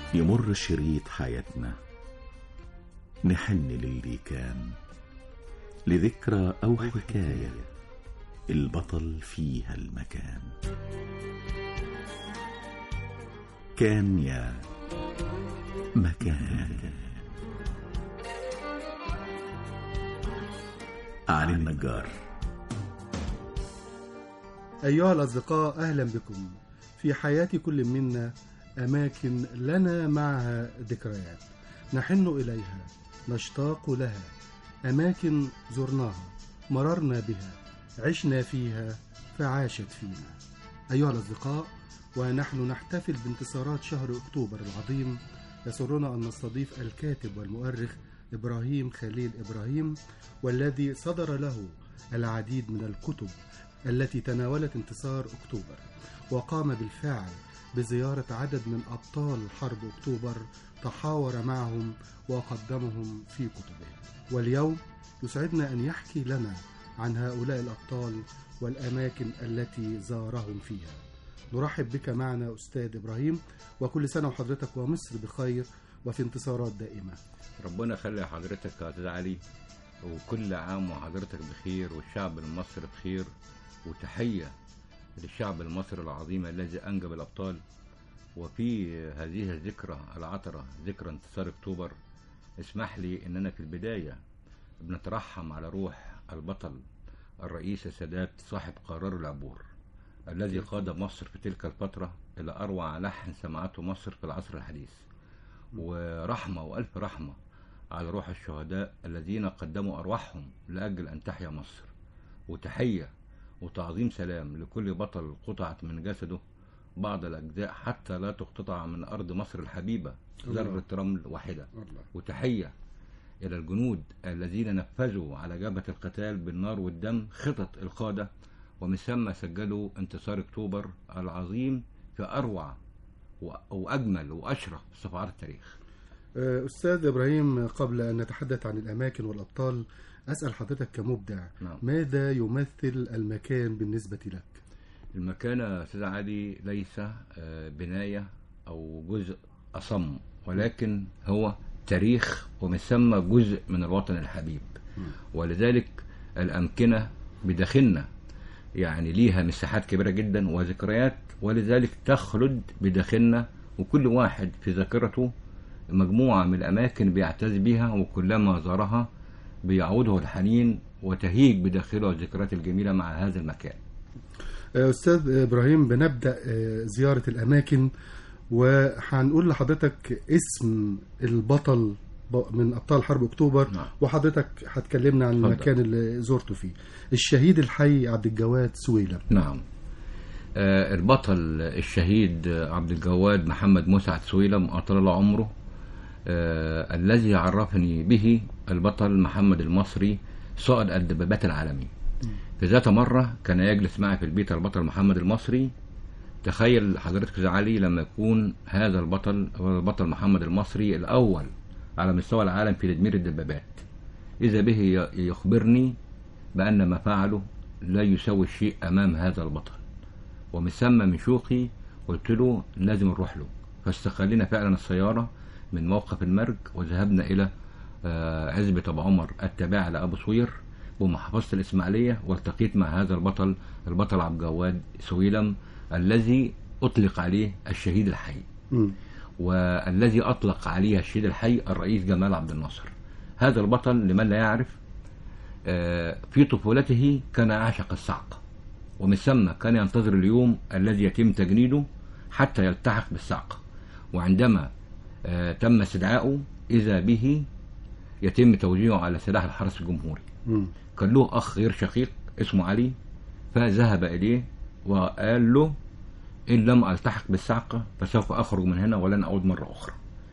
يمر شريط حياتنا نحن للي كان لذكرى أو حكاية البطل فيها المكان كان يا مكان علي النجار أيها الأصدقاء أهلا بكم في حياة كل منا أماكن لنا معها ذكريات نحن إليها نشتاق لها أماكن زرناها مررنا بها عشنا فيها فعاشت فينا أيها الأصدقاء ونحن نحتفل بانتصارات شهر أكتوبر العظيم يسرنا أن نستضيف الكاتب والمؤرخ إبراهيم خليل إبراهيم والذي صدر له العديد من الكتب التي تناولت انتصار أكتوبر وقام بالفعل بزيارة عدد من أبطال حرب أكتوبر تحاور معهم وقدمهم في كتبه واليوم يسعدنا أن يحكي لنا عن هؤلاء الأبطال والأماكن التي زارهم فيها نرحب بك معنا أستاذ إبراهيم وكل سنة وحضرتك ومصر بخير وفي انتصارات دائمة ربنا يخلي حضرتك يا استاذ علي وكل عام وحضرتك بخير والشعب المصري بخير وتحية للشعب المصري العظيم الذي أنجب الأبطال وفي هذه الذكرى العطرة ذكرى انتصار أكتوبر اسمح لي أن أنا في البداية بنترحم على روح البطل الرئيس السادات صاحب قرار العبور الذي قاد مصر في تلك الفترة إلى أروع لحن سمعته مصر في العصر الحديث ورحمة وألف رحمة على روح الشهداء الذين قدموا أرواحهم لأجل أن تحيا مصر وتحية وتعظيم سلام لكل بطل قطعت من جسده بعض الأجزاء حتى لا تقتطع من أرض مصر الحبيبة ذرة رمل واحدة الله. وتحية إلى الجنود الذين نفذوا على جبهة القتال بالنار والدم خطط القادة ومن ثم سجلوا انتصار أكتوبر العظيم في أروع و- وأجمل وأشرف صفحات التاريخ أستاذ إبراهيم قبل أن نتحدث عن الأماكن والأبطال أسأل حضرتك كمبدع نعم. ماذا يمثل المكان بالنسبة لك؟ المكان يا أستاذ علي ليس آه، بناية أو جزء أصم ولكن هو تاريخ ومن ثم جزء من الوطن الحبيب ولذلك الأمكنة بداخلنا يعني ليها مساحات كبيرة جدا وذكريات ولذلك تخلد بداخلنا وكل واحد في ذاكرته مجموعة من الأماكن بيعتز بها وكلما زارها بيعوده الحنين وتهيج بداخله الذكريات الجميلة مع هذا المكان أستاذ إبراهيم بنبدأ آه، زيارة الأماكن وهنقول لحضرتك اسم البطل ب- من أبطال حرب أكتوبر نعم. وحضرتك هتكلمنا عن اتفضل. المكان اللي زرته فيه الشهيد الحي عبد الجواد سويلم نعم آه، البطل الشهيد عبد الجواد محمد مسعد سويلم أطال الله عمره آه، الذي عرفني به البطل محمد المصري صائد الدبابات العالمي في ذات مرة كان يجلس معي في البيت البطل محمد المصري تخيل حضرتك يا علي لما يكون هذا البطل هو البطل محمد المصري الأول على مستوى العالم في تدمير الدبابات إذا به ي- يخبرني بأن ما فعله لا يساوي شيء أمام هذا البطل ومن ثم من شوقي قلت له لازم نروح له فاستقلنا فعلا السيارة من موقف المرج وذهبنا إلى آه، عزبة أبو عمر التابعة لأبو صوير بمحافظة الإسماعيلية والتقيت مع هذا البطل البطل عبد الجواد سويلم الذي أطلق عليه الشهيد الحي مم. والذي أطلق عليه الشهيد الحي الرئيس جمال عبد الناصر هذا البطل لمن لا يعرف آه، في طفولته كان يعشق الصعق ومن ثم كان ينتظر اليوم الذي يتم تجنيده حتى يلتحق بالصعق وعندما آه، تم استدعائه إذا به يتم توجيهه على سلاح الحرس الجمهوري مم. كان له أخ غير شقيق اسمه علي فذهب إليه وقال له إن لم ألتحق بالصعقة فسوف أخرج من هنا ولن أعود مرة أخرى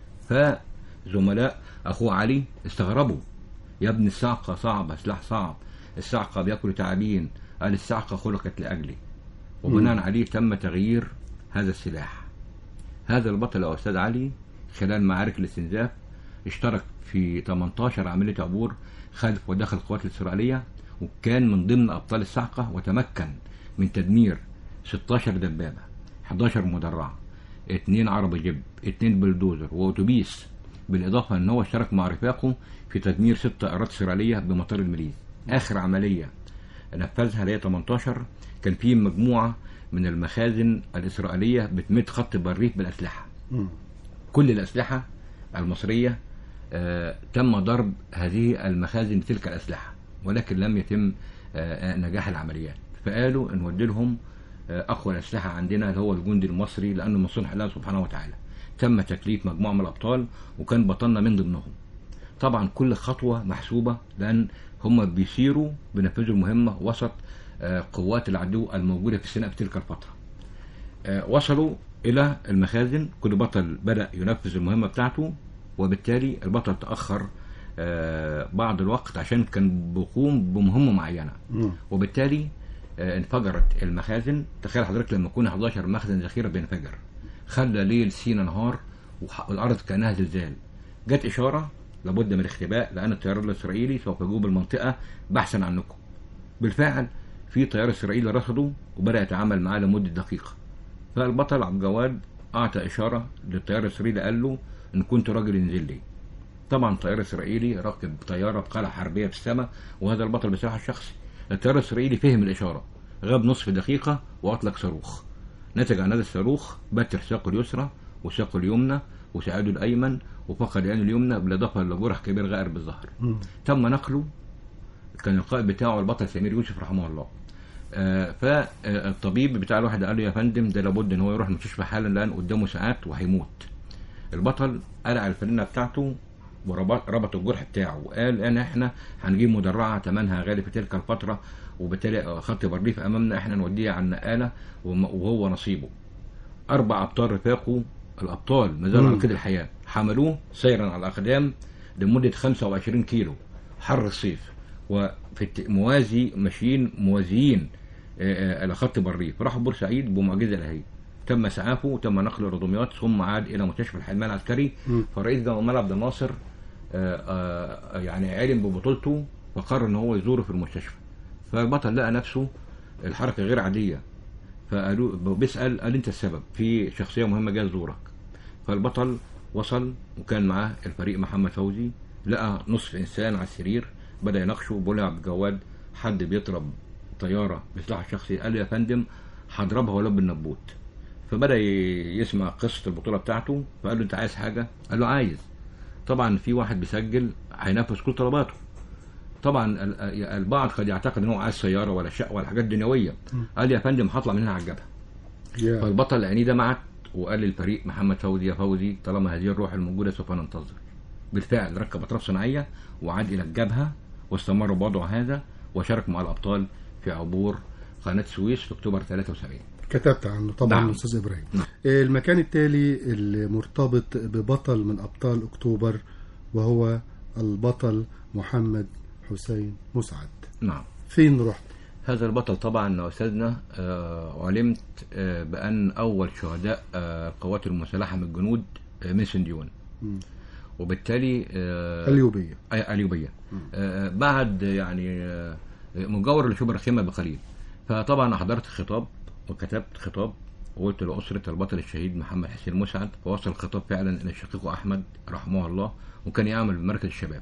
فزملاء أخوه علي استغربوا يا ابني الصعقة صعبة سلاح صعب الصعقة بياكل تعابين قال الصعقة خلقت لأجلي وبناء عليه تم تغيير هذا السلاح هذا البطل يا أستاذ علي خلال معارك الاستنزاف اشترك في 18 عملية عبور خلف وداخل القوات الإسرائيلية وكان من ضمن أبطال الصعقة وتمكن من تدمير 16 دبابة 11 مدرعة اتنين عربي جيب اتنين بلدوزر واتوبيس بالاضافه ان هو اشترك مع رفاقه في تدمير ست طائرات اسرائيليه بمطار المليز اخر عمليه نفذها اللي هي 18 كان في مجموعه من المخازن الاسرائيليه بتمد خط بالريف بالاسلحه مم. كل الأسلحة المصرية آه، تم ضرب هذه المخازن بتلك الأسلحة ولكن لم يتم آه، آه، نجاح العمليات فقالوا نودي لهم آه، أقوى الأسلحة عندنا اللي هو الجندي المصري لأنه من صنع الله سبحانه وتعالى تم تكليف مجموعة من الأبطال وكان بطلنا من ضمنهم طبعا كل خطوة محسوبة لأن هم بيسيروا بينفذوا المهمة وسط آه، قوات العدو الموجودة في سيناء في تلك الفترة آه، وصلوا الى المخازن كل بطل بدا ينفذ المهمه بتاعته وبالتالي البطل تاخر آه، بعض الوقت عشان كان بيقوم بمهمه معينه مم. وبالتالي آه، انفجرت المخازن تخيل حضرتك لما يكون 11 مخزن ذخيره بينفجر خلى ليل سينا نهار وح- والارض كانها زلزال جت اشاره لابد من الاختباء لان الطيران الاسرائيلي سوف يجوب المنطقه بحثا عنكم بالفعل في طيار اسرائيلي رصده وبدا يتعامل معاه لمده دقيقه فالبطل عبد الجواد اعطى اشاره للطيار الاسرائيلي قال له ان كنت راجل انزل لي طبعا طيار اسرائيلي راكب طياره بقلعه حربيه في السماء وهذا البطل بصراحه الشخصي الطيار الاسرائيلي فهم الاشاره غاب نصف دقيقه واطلق صاروخ نتج عن هذا الصاروخ بتر ساقه اليسرى وساقه اليمنى وساعده الايمن وفقد عينه اليمنى بالاضافه لجرح كبير غائر بالظهر مم. تم نقله كان القائد بتاعه البطل سمير يوسف رحمه الله آه، فالطبيب بتاع الواحد قال له يا فندم ده لابد ان هو يروح المستشفى حالا لان قدامه ساعات وهيموت البطل قلع الفانلة بتاعته وربط ربط الجرح بتاعه وقال ان احنا هنجيب مدرعه ثمنها غالي في تلك الفتره وبالتالي خط برليف امامنا احنا نوديه على النقاله وم- وهو نصيبه اربع ابطال رفاقه الابطال ما زالوا على مم. قيد الحياه حملوه سيرا على الاقدام لمده 25 كيلو حر الصيف وفي الت- موازي ماشيين موازيين آه، آه، على خط بريف راحوا بورسعيد بمعجزه الهيه تم اسعافه وتم نقله لدمياط ثم عاد الى مستشفى الحلمان العسكري مم. فرئيس جمال عبد الناصر آه، آه، يعني علم ببطولته وقرر ان هو يزوره في المستشفى فالبطل لقى نفسه الحركه غير عاديه فقالوا بيسال قال انت السبب في شخصيه مهمه جايه تزورك فالبطل وصل وكان معاه الفريق محمد فوزي لقى نصف انسان على السرير بدا يناقشه بيقول له يا عبد الجواد حد بيضرب طياره بسلاح الشخصي قال له يا فندم هضربها ولو بالنبوت فبدا ي- يسمع قصه البطوله بتاعته فقال له انت عايز حاجه قال له عايز طبعا في واحد بيسجل هينفذ كل طلباته طبعا ال- البعض قد يعتقد ان هو عايز سياره ولا شقه ولا حاجات دنيويه قال يا فندم هطلع من هنا على الجبهه يا فالبطل عينيه دمعت وقال للفريق محمد فوزي يا فوزي طالما هذه الروح الموجوده سوف ننتظر بالفعل ركب اطراف صناعيه وعاد الى الجبهه واستمر بوضعه هذا وشارك مع الابطال في عبور قناه السويس في اكتوبر 73 كتبت عنه طبعا نعم. استاذ ابراهيم نعم. المكان التالي المرتبط ببطل من ابطال اكتوبر وهو البطل محمد حسين مسعد نعم فين رحت هذا البطل طبعا يا استاذنا آه، علمت آه، بان اول شهداء آه، القوات المسلحه من الجنود آه، من سنديون مم. وبالتالي آه، اليوبيه أي- اليوبيه آه، بعد يعني آه، مجاور لشبر الخيمه بقليل فطبعا حضرت خطاب وكتبت خطاب وقلت لأسرة البطل الشهيد محمد حسين مسعد فوصل الخطاب فعلا إلى شقيقه أحمد رحمه الله وكان يعمل بمركز الشباب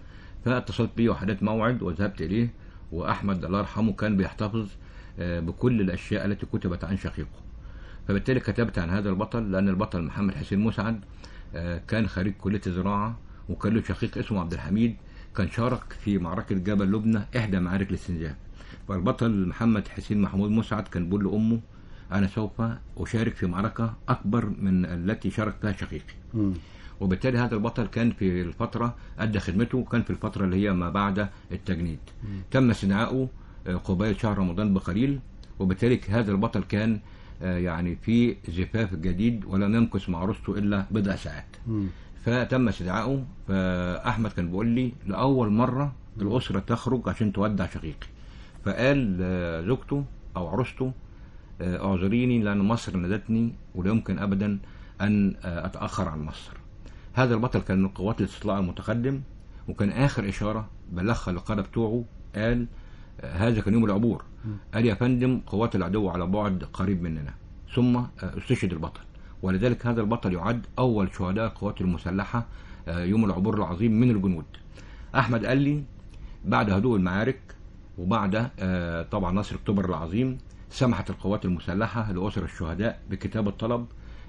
فاتصلت بيه وحددت موعد وذهبت إليه وأحمد الله يرحمه كان بيحتفظ آه، بكل الأشياء التي كتبت عن شقيقه فبالتالي كتبت عن هذا البطل لأن البطل محمد حسين مسعد آه، كان خريج كلية الزراعة وكان له شقيق اسمه عبد الحميد كان شارك في معركة جبل لبنى إحدى معارك الاستنزاف فالبطل محمد حسين محمود مسعد كان بيقول لأمه أنا سوف أشارك في معركة أكبر من التي شارك فيها شقيقي مم. وبالتالي هذا البطل كان في الفترة أدى خدمته كان في الفترة اللي هي ما بعد التجنيد تم استدعائه آه، قبيل شهر رمضان بقليل وبالتالي هذا البطل كان آه، يعني في زفاف جديد ولم يمكث مع عروسته إلا بضع ساعات مم. فتم استدعائه فأحمد كان بيقول لي لأول مرة الأسرة تخرج عشان تودع شقيقي فقال آه، زوجته أو عروسته آه، اعذريني لأن مصر نادتني ولا يمكن أبدا أن آه، أتأخر عن مصر هذا البطل كان من قوات الاستطلاع المتقدم وكان آخر إشارة بلغها القادة بتوعه قال آه، هذا كان يوم العبور قال يا فندم قوات العدو على بعد قريب مننا ثم آه، استشهد البطل ولذلك هذا البطل يعد أول شهداء القوات المسلحة آه، يوم العبور العظيم من الجنود أحمد قال لي بعد هدوء المعارك وبعد آه، طبعا نصر أكتوبر العظيم سمحت القوات المسلحة لأسر الشهداء بكتابة طلب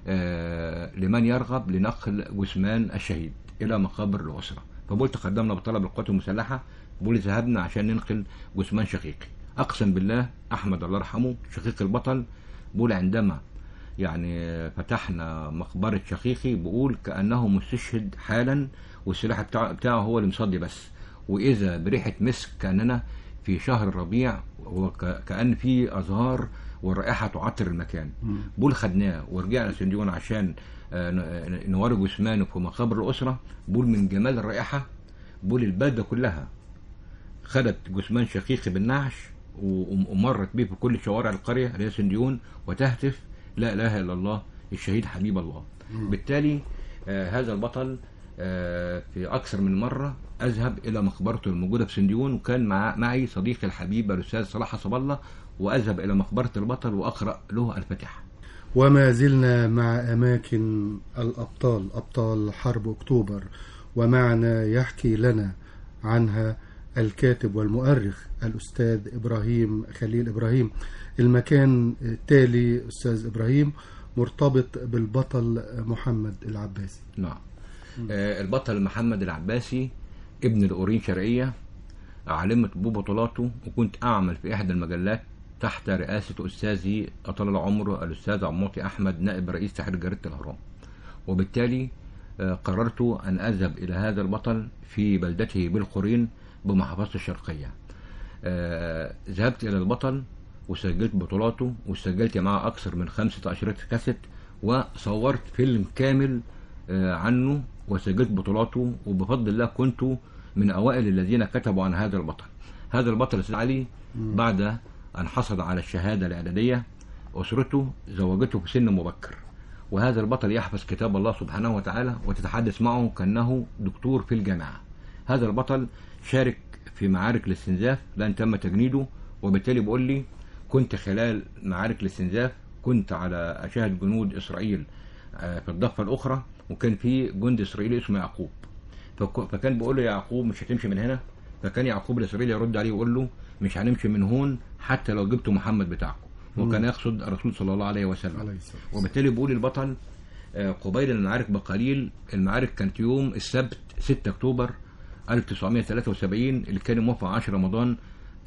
آه، لمن يرغب لنقل جثمان الشهيد إلى مقابر الأسرة فبقول تقدمنا بطلب القوات المسلحة بقول ذهبنا عشان ننقل جثمان شقيقي أقسم بالله أحمد الله يرحمه شقيق البطل بقول عندما يعني فتحنا مقبرة شقيقي بقول كأنه مستشهد حالا والسلاح بتاعه, بتاعه هو اللي مصدي بس وإذا بريحة مسك كأننا في شهر الربيع وكأن في أزهار والرائحة تعطر المكان بقول خدناه ورجعنا سنديون عشان آه، ن- نوري جثمانه في مقابر الأسرة بقول من جمال الرائحة بقول البلدة كلها خدت جثمان شقيقي بالنعش و- ومرت بيه في كل شوارع القرية اللي هي سنديون وتهتف لا إله إلا الله الشهيد حبيب الله بالتالي آه هذا البطل آه في أكثر من مرة أذهب إلى مقبرته الموجودة في سنديون وكان مع معي صديقي الحبيب الأستاذ صلاح حسب الله وأذهب إلى مقبرة البطل وأقرأ له الفاتحة وما زلنا مع أماكن الأبطال أبطال حرب أكتوبر ومعنا يحكي لنا عنها الكاتب والمؤرخ الأستاذ إبراهيم خليل إبراهيم المكان التالي أستاذ إبراهيم مرتبط بالبطل محمد العباسي نعم آه البطل محمد العباسي ابن الأورين شرقية علمت ببطولاته وكنت أعمل في إحدى المجلات تحت رئاسة أستاذي أطال عمره الأستاذ عموطي أحمد نائب رئيس تحرير جريدة الأهرام وبالتالي آه، قررت أن أذهب إلى هذا البطل في بلدته بالقرين بمحافظة الشرقية آه، ذهبت إلى البطل وسجلت بطولاته وسجلت معه أكثر من خمسة أشرطة كاسيت وصورت فيلم كامل آه، عنه وسجلت بطولاته وبفضل الله كنت من أوائل الذين كتبوا عن هذا البطل هذا البطل السيد علي بعد أن حصل على الشهادة الإعدادية أسرته زوجته في سن مبكر وهذا البطل يحفظ كتاب الله سبحانه وتعالى وتتحدث معه كأنه دكتور في الجامعة هذا البطل شارك في معارك الاستنزاف لأن تم تجنيده وبالتالي بيقول لي كنت خلال معارك الاستنزاف كنت على أشاهد جنود إسرائيل آه، في الضفة الأخرى وكان في جندي إسرائيلي اسمه يعقوب فك- فكان بيقول له يا يعقوب مش هتمشي من هنا فكان يعقوب الإسرائيلي يرد عليه ويقول له مش هنمشي من هون حتى لو جبتوا محمد بتاعكم وكان يقصد الرسول صلى الله عليه وسلم عليه الصلاة وبالتالي بيقول البطل آه، قبيل المعارك بقليل المعارك كانت يوم السبت 6 اكتوبر 1973 اللي كان موافق 10 رمضان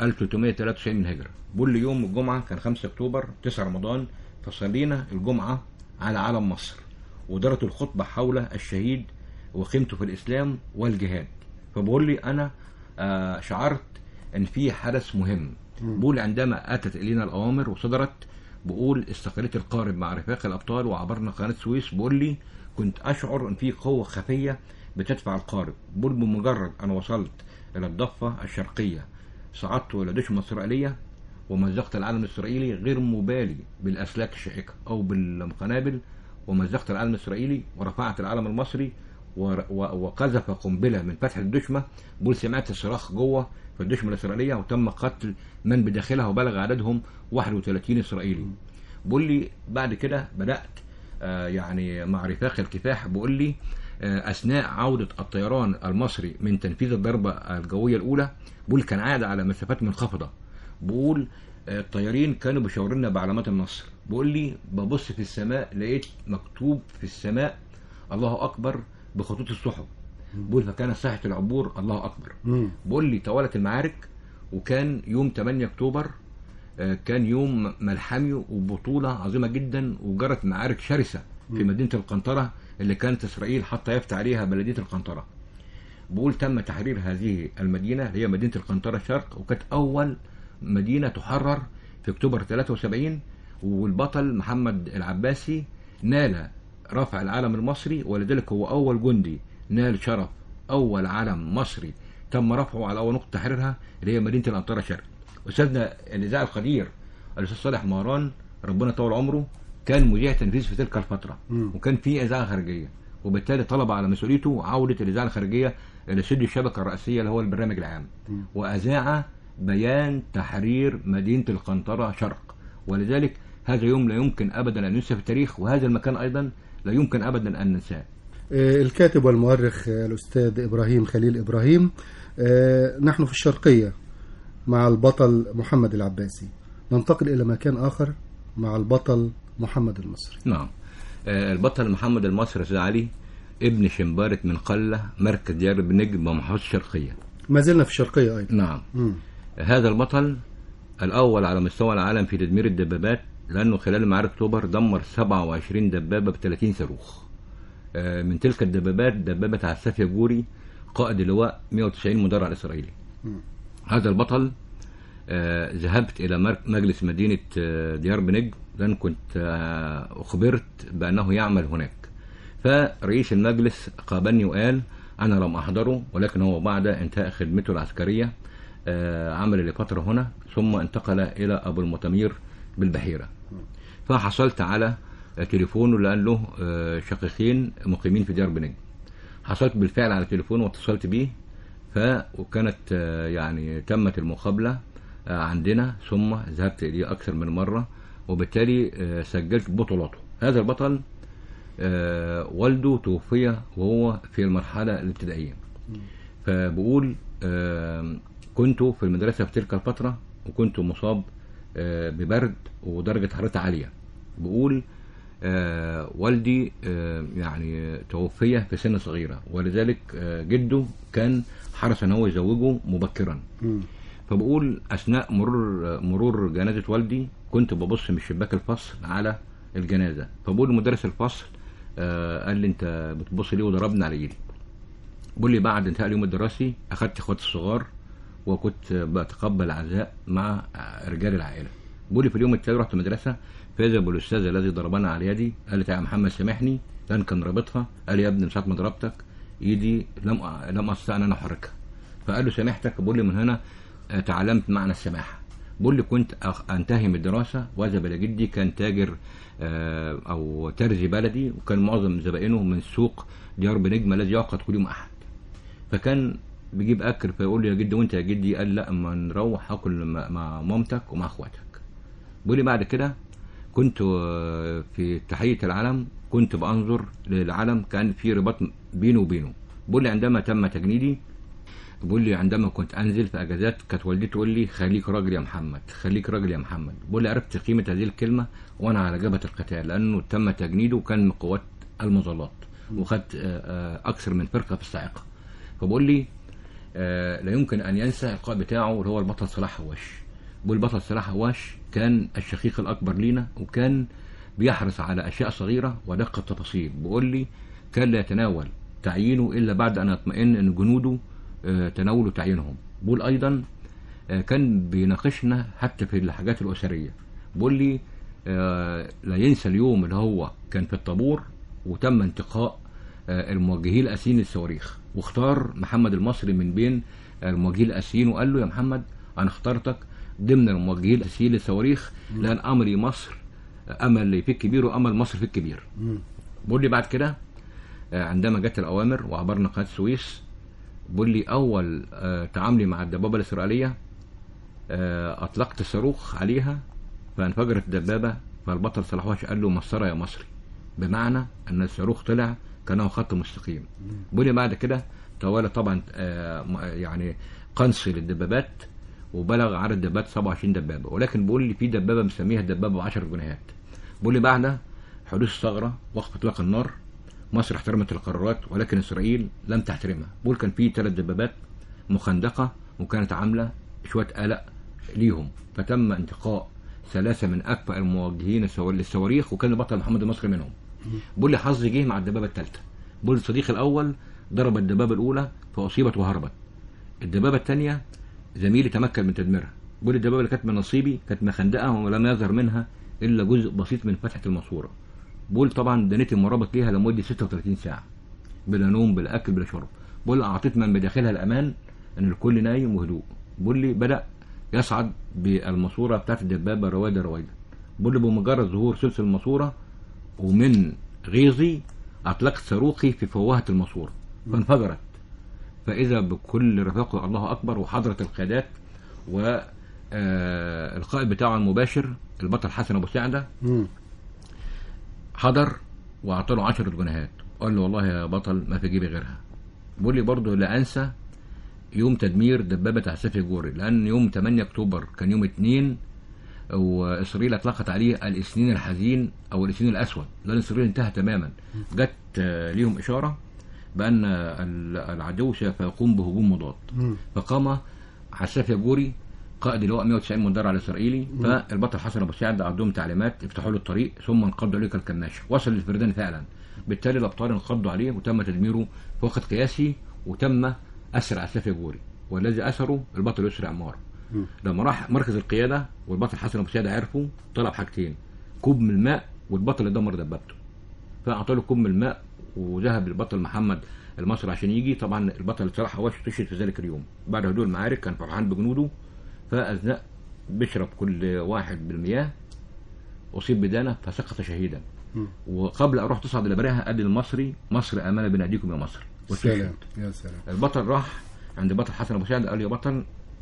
1393 من الهجرة بيقول لي يوم الجمعة كان 5 اكتوبر 9 رمضان فصلينا الجمعة على علم مصر ودارت الخطبة حول الشهيد وقيمته في الإسلام والجهاد فبقول لي أنا آه، شعرت أن في حدث مهم بقول عندما أتت إلينا الأوامر وصدرت بقول استقلت القارب مع رفاق الأبطال وعبرنا قناة السويس بقول لي كنت أشعر أن في قوة خفية بتدفع القارب بقول بمجرد أنا وصلت إلى الضفة الشرقية صعدت إلى دشمة إسرائيلية ومزقت العلم الإسرائيلي غير مبالي بالأسلاك الشائكة أو بالقنابل ومزقت العلم الإسرائيلي ورفعت العلم المصري ور- و- وقذف قنبلة من فتح الدشمة بقول سمعت صراخ جوه في الدشمة الإسرائيلية وتم قتل من بداخلها وبلغ عددهم 31 إسرائيلي بقول لي بعد كده بدأت آه، يعني مع رفاق الكفاح بقول لي آه، أثناء عودة الطيران المصري من تنفيذ الضربة الجوية الأولى بقول كان عاد على مسافات منخفضة بقول آه، الطيارين كانوا بيشاورنا بعلامات النصر بقول لي ببص في السماء لقيت مكتوب في السماء الله أكبر بخطوط السحب بقول فكانت ساحة العبور الله أكبر مم. بقول لي توالت المعارك وكان يوم 8 اكتوبر آه، كان يوم ملحمي وبطولة عظيمة جدا وجرت معارك شرسة في مدينة القنطرة اللي كانت إسرائيل حتى يفتح عليها بلدية القنطرة بقول تم تحرير هذه المدينة اللي هي مدينة القنطرة الشرق وكانت أول مدينة تحرر في أكتوبر 73 والبطل محمد العباسي نال رفع العلم المصري ولذلك هو أول جندي نال شرف أول علم مصري تم رفعه على أول نقطة تحريرها اللي هي مدينة القنطرة الشرق أستاذنا الإذاعة القدير الأستاذ صالح مهران ربنا طول عمره كان مذيع تنفيذ في تلك الفترة مم. وكان في إذاعة خارجية وبالتالي طلب على مسؤوليته عودة الإذاعة الخارجية إلى سد الشبكة الرئيسية اللي هو البرنامج العام وأذاع بيان تحرير مدينة القنطرة شرق ولذلك هذا يوم لا يمكن ابدا ان ينسى في التاريخ وهذا المكان ايضا لا يمكن ابدا ان ننساه آه، الكاتب والمؤرخ آه، الأستاذ إبراهيم خليل إبراهيم آه، نحن في الشرقية مع البطل محمد العباسي ننتقل إلى مكان آخر مع البطل محمد المصري نعم آه، البطل محمد المصري سيد علي ابن شمبارة من قلة مركز ديار بنجم بمحافظة الشرقية ما زلنا في الشرقية أيضا نعم مم. هذا البطل الأول على مستوى العالم في تدمير الدبابات لأنه خلال معارك أكتوبر دمر 27 دبابة ب 30 صاروخ آه، من تلك الدبابات دبابة عساف يجوري قائد اللواء 190 مدرع الإسرائيلي مم. هذا البطل آه، ذهبت إلى مر- مجلس مدينة آه، ديار بنجم لأن كنت آه، أخبرت بأنه يعمل هناك فرئيس المجلس قابلني وقال أنا لم أحضره ولكن هو بعد انتهاء خدمته العسكرية آه، عمل لفترة هنا ثم انتقل إلى أبو المتمير بالبحيرة فحصلت على تليفونه لأن له آه، شقيقين مقيمين في ديار بنجم حصلت بالفعل على تليفونه واتصلت بيه ف وكانت آه، يعني تمت المقابلة آه، عندنا ثم ذهبت إليه أكثر من مرة وبالتالي آه، سجلت بطولاته هذا البطل آه، والده توفي وهو في المرحلة الابتدائية فبقول آه، كنت في المدرسة في تلك الفترة وكنت مصاب آه، ببرد ودرجة حرارة عالية بقول آه، والدي آه، يعني توفي في سن صغيرة ولذلك آه، جده كان حرص ان هو يزوجه مبكرا مم. فبقول اثناء مرور مرور جنازه والدي كنت ببص من شباك الفصل على الجنازه فبقول لمدرس الفصل آه قال لي انت بتبص ليه وضربني على ايدي بقول لي بعد انتهاء اليوم الدراسي اخدت اخواتي الصغار وكنت بتقبل العزاء مع رجال العائله بقول لي في اليوم التالي رحت المدرسه فاذا بالاستاذ الذي ضربنا على يدي قال لي يا محمد سامحني لان كان رابطها قال لي يا ابني من ساعه ما ضربتك ايدي لم لم استطع ان انا احركها فقال له سامحتك بقول لي من هنا آه، تعلمت معنى السماحه بقول لي كنت أخ- انتهي من الدراسه واذهب الى جدي كان تاجر آه، او ترزي بلدي وكان معظم زبائنه من سوق ديار بنجم الذي يعقد كل يوم احد فكان بيجيب اكل فيقول لي يا جدي وانت يا جدي قال لا اما نروح اكل مع مع مامتك ومع اخواتك بيقول لي بعد كده كنت آه، في تحيه العلم كنت بانظر للعلم كان في رباط بينه وبينه بيقول لي عندما تم تجنيدي بيقول لي عندما كنت انزل في اجازات كانت والدتي تقول لي خليك راجل يا محمد خليك راجل يا محمد بيقول لي عرفت قيمه هذه الكلمه وانا على جبهه القتال لانه تم تجنيده وكان من قوات المظلات وخدت آه، آه، اكثر من فرقه في الصاعقه فبقول لي آه، لا يمكن ان ينسى القائد بتاعه اللي هو البطل صلاح هواش بيقول البطل صلاح هواش كان الشقيق الاكبر لينا وكان بيحرص على اشياء صغيره ودقه التفاصيل بيقول لي كان لا يتناول تعيينه الا بعد ان يطمئن ان جنوده آه، تناولوا تعيينهم بيقول ايضا آه، كان بيناقشنا حتى في الحاجات الاسريه بيقول لي آه، لا ينسى اليوم اللي هو كان في الطابور وتم انتقاء آه، الموجهين الاسيين للصواريخ واختار محمد المصري من بين الموجهين الاسيين وقال له يا محمد انا اخترتك ضمن الموجهين الاسيين للصواريخ لان امري مصر امل في الكبير وامل مصر في الكبير مم. بيقول لي بعد كده آه، عندما جت الاوامر وعبرنا قناه السويس بيقول لي اول آه، تعاملي مع الدبابه الاسرائيليه آه، اطلقت صاروخ عليها فانفجرت الدبابه فالبطل صلاح وحش قال له مسطره يا مصري بمعنى ان الصاروخ طلع كانه خط مستقيم بيقول لي بعد كده توالى طبعا آه، م- يعني قنص للدبابات وبلغ عدد الدبابات 27 دبابه ولكن بيقول لي في دبابه مسميها الدبابه ب 10 جنيهات بيقول لي بعد حدوث الثغره وقف اطلاق النار مصر احترمت القرارات ولكن اسرائيل لم تحترمها بيقول كان في ثلاث دبابات مخندقه وكانت عامله شويه قلق ليهم فتم انتقاء ثلاثه من اكفأ الموجهين السوا- للصواريخ وكان البطل محمد المصري منهم بيقول لي حظي جه مع الدبابه الثالثه بيقول الصديق الاول ضرب الدبابه الاولى فاصيبت وهربت الدبابه الثانيه زميلي تمكن من تدميرها بيقول الدبابه اللي كانت من نصيبي كانت مخندقه ولم يظهر منها الا جزء بسيط من فتحه الماسوره بقول طبعا دنيت المرابط ليها لمده 36 ساعه بلا نوم بلا اكل بلا شرب بقول اعطيت من بداخلها الامان ان الكل نايم وهدوء بقول لي بدا يصعد بالماسوره بتاعت الدبابه رويدا رويدا بقول لي بمجرد ظهور سلسله الماسوره ومن غيظي اطلقت صاروخي في فوهه الماسوره فانفجرت فاذا بكل رفاق الله اكبر وحضرت القيادات آه القائد بتاعه المباشر البطل حسن ابو سعده مم. حضر واعطى له 10 جنيهات قال له والله يا بطل ما في جيبي غيرها بيقول لي برضه لا انسى يوم تدمير دبابه عسافي جوري لان يوم 8 اكتوبر كان يوم اثنين واسرائيل اطلقت عليه الاسنين الحزين او الاسنين الاسود لان اسرائيل انتهى تماما جت آه، ليهم اشاره بان ال- العدو سوف يقوم بهجوم مضاد مم. فقام عساف يجوري قائد اللواء 190 مدرع الاسرائيلي فالبطل حسن ابو سعد عندهم تعليمات افتحوا له الطريق ثم انقضوا عليه كالكماشه وصل للفردان فعلا بالتالي الابطال انقضوا عليه وتم تدميره في وقت قياسي وتم اسر عساف يجوري والذي اسره البطل يسري عمار مم. لما راح مركز القياده والبطل حسن ابو سعد عرفوا طلب حاجتين كوب من الماء والبطل اللي دمر دبابته فاعطى له كوب من الماء وذهب البطل محمد المصري عشان يجي طبعا البطل صلاح حواش استشهد في ذلك اليوم بعد هدوء المعارك كان فرحان بجنوده فاثناء بيشرب كل واحد بالمياه اصيب بدانه فسقط شهيدا مم. وقبل اروح تصعد الى بريها قال للمصري مصر امانه بناديكم يا مصر سلام يا سلام البطل راح عند بطل حسن ابو سعد قال له يا بطل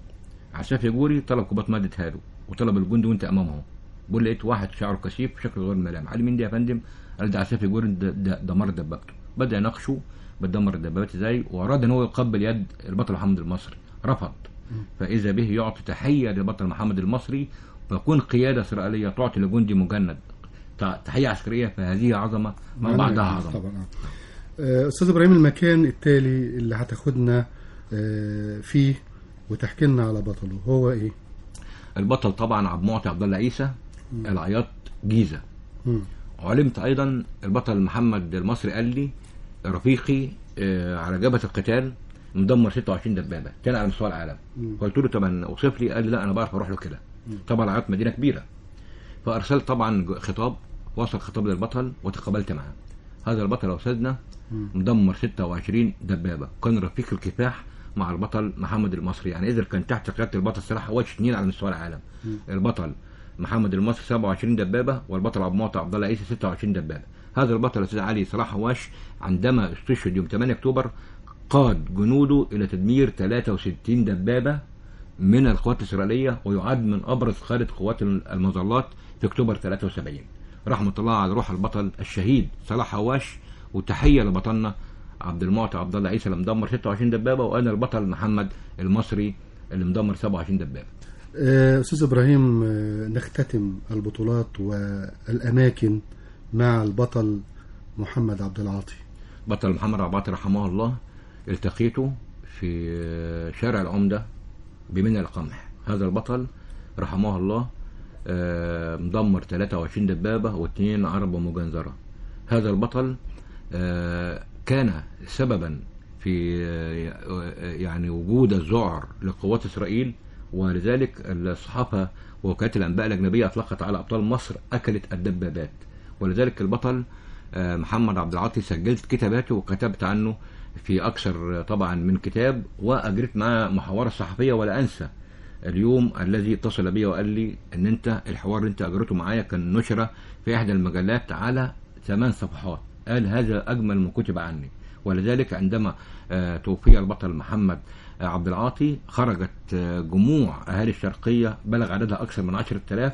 عساف يجوري طلب كوبايه ماء اديتها له وطلب الجندي وانت امامه بقول لقيت واحد شعره كثيف شكله غير ملامح قال لي مين ده يا فندم؟ قال ده عساف يجوري ده- ده دمر دبابته بدا يناقشه بتدمر الدبابات ازاي واراد ان هو يقبل يد البطل محمد المصري رفض فاذا به يعطي تحيه للبطل محمد المصري فكون قياده اسرائيليه تعطي لجندي مجند تع- تحيه عسكريه فهذه عظمه ما بعدها عظمه طبعا آه. آه، استاذ ابراهيم المكان التالي اللي هتاخدنا آه، فيه وتحكي لنا على بطله هو ايه؟ البطل طبعا عبد المعطي عبد الله عيسى العياط جيزه مم. علمت ايضا البطل محمد المصري قال لي رفيقي آه، على جبهه القتال مدمر 26 دبابه تاني على مستوى العالم مم. قلت له طبعا اوصف لي قال لي لا انا بعرف اروح له كده طبعا العياط مدينه كبيره فارسلت طبعا ج- خطاب وصل خطاب للبطل وتقابلت معاه هذا البطل يا استاذنا مم. مدمر 26 دبابه كان رفيق الكفاح مع البطل محمد المصري يعني اذا كان تحت قياده البطل صلاح حواش اثنين على مستوى العالم البطل محمد المصري 27 دبابه والبطل عبد المعطي عبد الله عيسى 26 دبابه هذا البطل الاستاذ علي صلاح حواش عندما استشهد يوم 8 اكتوبر قاد جنوده الى تدمير 63 دبابه من القوات الاسرائيليه ويعد من ابرز قاده قوات المظلات في اكتوبر 73 رحمه الله على روح البطل الشهيد صلاح حواش وتحيه لبطلنا عبد المعطي عبد الله عيسى اللي مدمر 26 دبابه وانا البطل محمد المصري اللي مدمر 27 دبابه آه، استاذ ابراهيم آه، نختتم البطولات والاماكن مع البطل محمد عبد العاطي بطل محمد عباطي رحمه الله التقيته في شارع العمدة بمنى القمح هذا البطل رحمه الله آه، مدمر 23 دبابة واثنين عربة مجنزرة هذا البطل آه، كان سببا في آه، يعني وجود الذعر لقوات إسرائيل ولذلك الصحافة ووكالات الأنباء الأجنبية أطلقت على أبطال مصر أكلت الدبابات ولذلك البطل آه، محمد عبد العاطي سجلت كتاباته وكتبت عنه في أكثر طبعا من كتاب وأجريت معاه محاورة صحفية ولا أنسى اليوم الذي اتصل بي وقال لي ان انت الحوار اللي انت اجرته معايا كان نشر في احدى المجلات على ثمان صفحات قال هذا اجمل ما كتب عني ولذلك عندما آه، توفي البطل محمد آه، عبد العاطي خرجت آه، جموع اهالي الشرقيه بلغ عددها اكثر من عشرة آلاف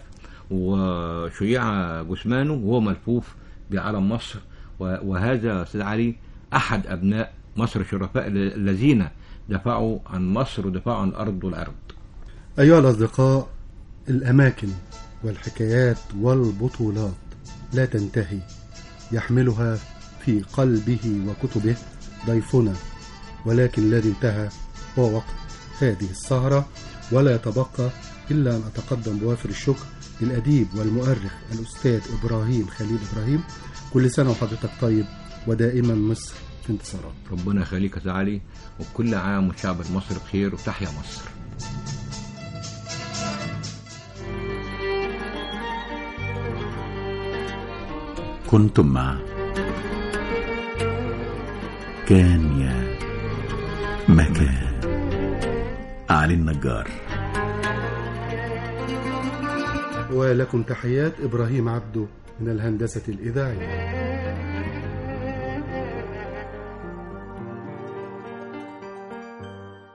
وشيع جثمانه وهو ملفوف بعلم مصر و- وهذا يا استاذ علي احد ابناء مصر الشرفاء الذين دفعوا عن مصر ودفعوا عن الارض والارض أيها الأصدقاء الأماكن والحكايات والبطولات لا تنتهي يحملها في قلبه وكتبه ضيفنا ولكن الذي انتهى هو وقت هذه السهرة ولا يتبقى إلا أن أتقدم بوافر الشكر للأديب والمؤرخ الأستاذ إبراهيم خليل إبراهيم كل سنة وحضرتك طيب ودائما مصر في انتصارات ربنا يخليك يا أستاذ علي وكل عام والشعب المصري بخير وتحيا مصر كنتم مع كان يا مكان علي النجار ولكم تحيات إبراهيم عبده من الهندسة الإذاعية